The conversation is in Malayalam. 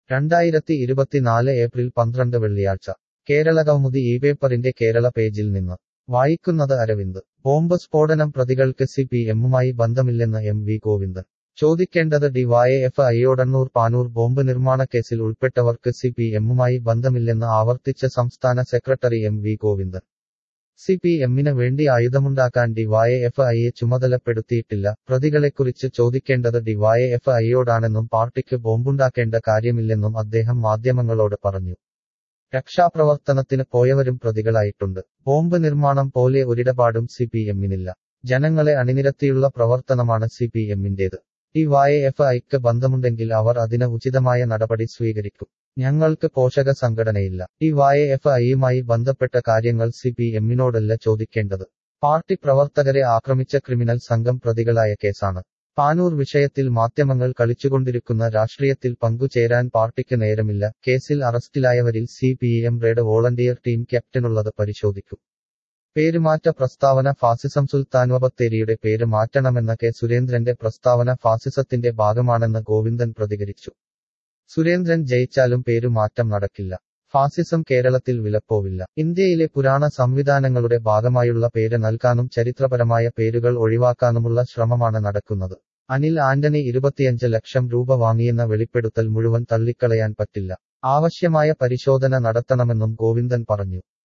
രണ്ടായിരത്തി ഇരുപത്തിനാല് ഏപ്രിൽ പന്ത്രണ്ട് വെള്ളിയാഴ്ച കേരളകൗമുദി ഈ പേപ്പറിന്റെ കേരള പേജിൽ നിന്ന് വായിക്കുന്നത് അരവിന്ദ് ബോംബ് സ്ഫോടനം പ്രതികൾക്ക് സി പി എമ്മുമായി ബന്ധമില്ലെന്ന് എം വി ഗോവിന്ദൻ ചോദിക്കേണ്ടത് ഡിവൈഎഫ് ഐയോടണ്ണൂർ പാനൂർ ബോംബ് നിർമ്മാണക്കേസിൽ ഉൾപ്പെട്ടവർക്ക് സി പി എമ്മുമായി ബന്ധമില്ലെന്ന് ആവർത്തിച്ച സംസ്ഥാന secretary M V Govindan C P എമ്മിന് വേണ്ടി ആയുധമുണ്ടാക്കാൻ ഡിവൈഎഫ് ഐയെ ചുമതലപ്പെടുത്തിയിട്ടില്ല പ്രതികളെക്കുറിച്ച് ചോദിക്കേണ്ടത് ഡിവൈഎഫ് ഐയോടാണെന്നും പാർട്ടിക്ക് ബോംബുണ്ടാക്കേണ്ട കാര്യമില്ലെന്നും അദ്ദേഹം മാധ്യമങ്ങളോട് പറഞ്ഞു രക്ഷാപ്രവർത്തനത്തിന് പോയവരും പ്രതികളായിട്ടുണ്ട് ബോംബ് നിർമ്മാണം പോലെ ഒരിടപാടും സി പി എമ്മിനില്ല ജനങ്ങളെ അണിനിരത്തിയുള്ള പ്രവർത്തനമാണ് സി പി എമ്മിന്റേത് ഡിവൈഎഫ് ഐക്ക് ബന്ധമുണ്ടെങ്കിൽ അവർ അതിന് ഉചിതമായ നടപടി സ്വീകരിക്കും ഞങ്ങൾക്ക് പോഷക സംഘടനയില്ല ഡിവൈഎഫ് ഐയുമായി ബന്ധപ്പെട്ട കാര്യങ്ങൾ സി പി എമ്മിനോടല്ല ചോദിക്കേണ്ടത് പാർട്ടി പ്രവർത്തകരെ ആക്രമിച്ച ക്രിമിനൽ സംഘം പ്രതികളായ കേസാണ് പാനൂർ വിഷയത്തിൽ മാധ്യമങ്ങൾ കളിച്ചുകൊണ്ടിരിക്കുന്ന രാഷ്ട്രീയത്തിൽ പങ്കുചേരാൻ പാർട്ടിക്ക് നേരമില്ല കേസിൽ അറസ്റ്റിലായവരിൽ C P M red volunteer team ക്യാപ്റ്റനുള്ളത് പരിശോധിക്കും പേരുമാറ്റ പ്രസ്താവന ഫാസിസം സുൽത്താൻ ബത്തേരിയുടെ പേര് മാറ്റണമെന്ന കെ സുരേന്ദ്രന്റെ പ്രസ്താവന ഫാസിസത്തിന്റെ ഭാഗമാണെന്ന് ഗോവിന്ദൻ പ്രതികരിച്ചു സുരേന്ദ്രൻ ജയിച്ചാലും പേരുമാറ്റം നടക്കില്ല ഫാസിസം കേരളത്തിൽ വിലപ്പോവില്ല ഇന്ത്യയിലെ പുരാണ സംവിധാനങ്ങളുടെ ഭാഗമായുള്ള പേര് നൽകാനും ചരിത്രപരമായ പേരുകൾ ഒഴിവാക്കാനുമുള്ള ശ്രമമാണ് നടക്കുന്നത് അനിൽ ആന്റണി ഇരുപത്തിയഞ്ച് ലക്ഷം രൂപ വാങ്ങിയെന്ന വെളിപ്പെടുത്തൽ മുഴുവൻ തള്ളിക്കളയാൻ പറ്റില്ല ആവശ്യമായ പരിശോധന നടത്തണമെന്നും ഗോവിന്ദൻ പറഞ്ഞു